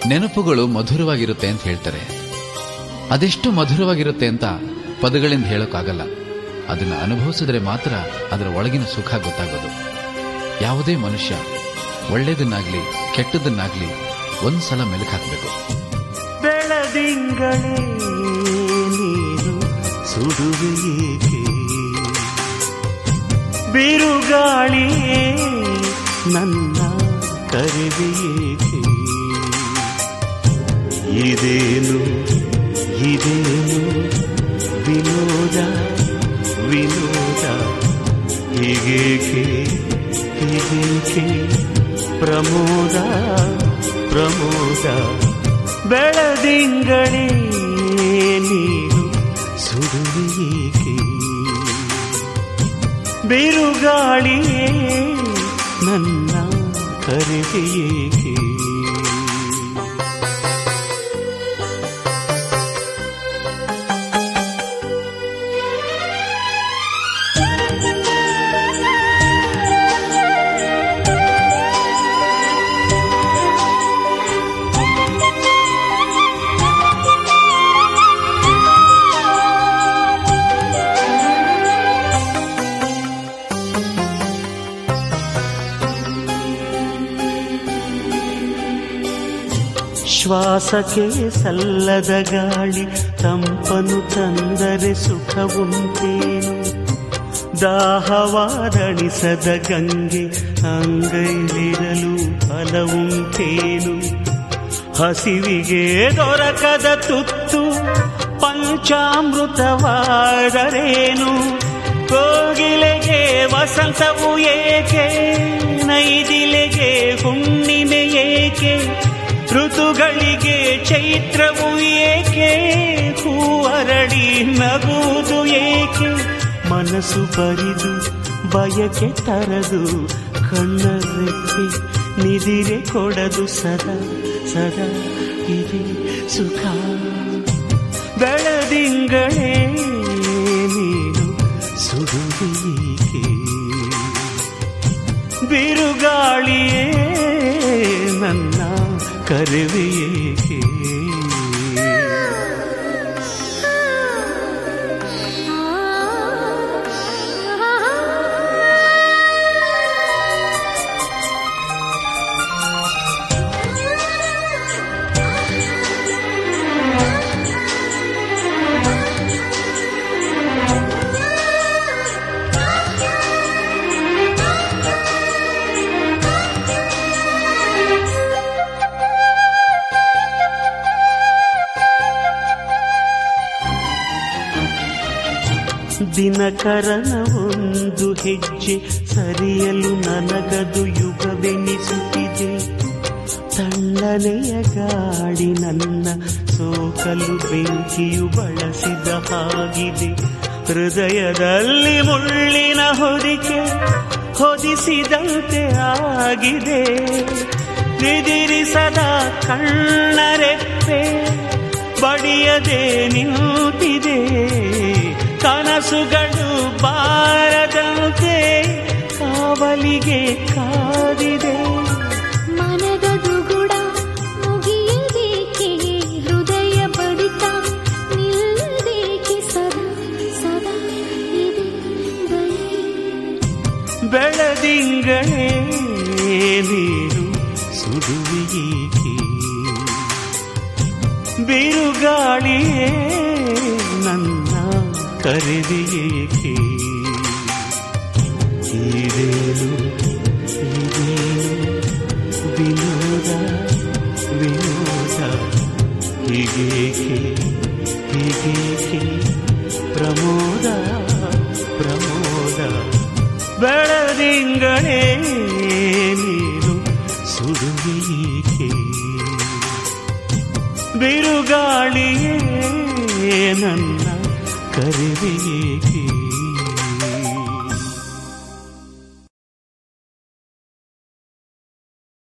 ನೆನಪುಗಳು ಮಧುರವಾಗಿರುತ್ತೆ ಅಂತ ಹೇಳ್ತಾರೆ ಅದೆಷ್ಟು ಮಧುರವಾಗಿರುತ್ತೆ ಅಂತ ಪದಗಳಿಂದ ಹೇಳೋಕ್ಕಾಗಲ್ಲ ಅದನ್ನು ಅನುಭವಿಸಿದ್ರೆ ಮಾತ್ರ ಅದರ ಒಳಗಿನ ಸುಖ ಗೊತ್ತಾಗೋದು ಯಾವುದೇ ಮನುಷ್ಯ ಒಳ್ಳೇದನ್ನಾಗ್ಲಿ ಕೆಟ್ಟದನ್ನಾಗ್ಲಿ ಒಂದ್ಸಲ ಮೆಲುಕು ಹಾಕಬೇಕು ಬೆಳದಿಂಗಳೇ ನೀನು ಸುಡುವೆಯೇಕೆ ಬಿರುಗಾಳಿಯೇ ನನ್ನ ಕರೆವೆಯೇಕೆ ಇದೇನು ಇದೇನು ವಿನೋದ ವಿನೋದ ಹೀಗೇಕೆ ಹೀಗೇಕೆ ಪ್ರಮೋದ ಪ್ರಮೋದ ಬೆಳದಿಂಗಳೇ ನೀನು ಸುಡುವಿಯೇಕೆ ಬಿರುಗಾಳಿಯೇ ನನ್ನ ಕರೆವೆಯೇಕೆ ಶ್ವಾಸಕ್ಕೆ ಸಲ್ಲದ ಗಾಳಿ ತಂಪನು ತಂದರೆ ಸುಖವುಂಟೇನು ದಾಹವಾದಣಿಸದ ಗಂಗೆ ಅಂಗೈಲಿರಲು ಫಲವುಂಟೇನು ಹಸಿವಿಗೆ ದೊರಕದ ತುತ್ತು ಪಂಚಾಮೃತವಾದರೇನು ಕೋಗಿಲೆಗೆ ವಸಂತವು ಏಕೆ ನೈದಿಲೆಗೆ ಹುಣ್ಣಿಮೆ ಏಕೆ ಋತುಗಳಿಗೆ ಚೈತ್ರವು ಏಕೆ ಹೂವರಡಿ ನಗುವುದು ಏಕೆ ಮನಸ್ಸು ಬರಿದು ಬಯಕೆ ತರದು ಕಣ್ಣರೆಪ್ಪಿ ನಿದಿರೆ ಕೊಡದು ಸದಾ ಸದಾ ಇರಿ ಸುಖ ಬೆಳದಿಂಗಳೇ ನೀನು ಸುಡುವಿಕೆ ಬಿರುಗಾಳಿಯೇ ನನ್ನ ಕರೆವೆಯೇಕೆ ದಿನಕರನ ಒಂದು ಹೆಜ್ಜೆ ಸರಿಯಲು ನನಗದು ಯುಗವೆನಿಸುತ್ತಿದೆ ತಣ್ಣನೆಯ ಗಾಳಿ ನನ್ನ ಸೋಕಲು ಬೆಂಕಿಯು ಬಳಸಿದ ಹಾಗಿದೆ ಹೃದಯದಲ್ಲಿ ಮುಳ್ಳಿನ ಹೊದಿಕೆ ಹೊದಿಸಿದಂತೆ ಆಗಿದೆ ನಿದಿರಿಸದ ಕಣ್ಣರೆಪ್ಪೆ ಬಡಿಯದೆ ನಿಂತಿದೆ ಕನಸುಗಳು ಬಾರದಂತೆ ಕಾವಲಿಗೆ ಕಾದಿದೆ ಮನದ ದುಗುಡ ಮುಗಿಯಬೇಕೆ ಹೃದಯ ಬಡಿತ ನಿಲ್ಲಬೇಕೆ ಸದಾ ಸದಾ ಇದೆ ಬಯೇ ಬೆಳದಿಂಗಳೇ ನೀನು ಸುಡುವಿಯೇಕೆ ಬಿರುಗಾಳಿಯೇ ನನ್ನ ಕರೆದಿಯೇಕೆ ಇದೇನು ಇದೇನು ವಿನೋದ ವಿನೋದ ಹೀಗೇಕೆ ಹೀಗೇಕೆ ಪ್ರಮೋದ ಪ್ರಮೋದ ಬೆಳದಿಂಗಳೇ ನೀನು ಸುಡುವಿಯೇಕೆ ಬಿರುಗಾಳಿಯೇ ನನ್ನ ಕರೆವೆಯೇಕೆ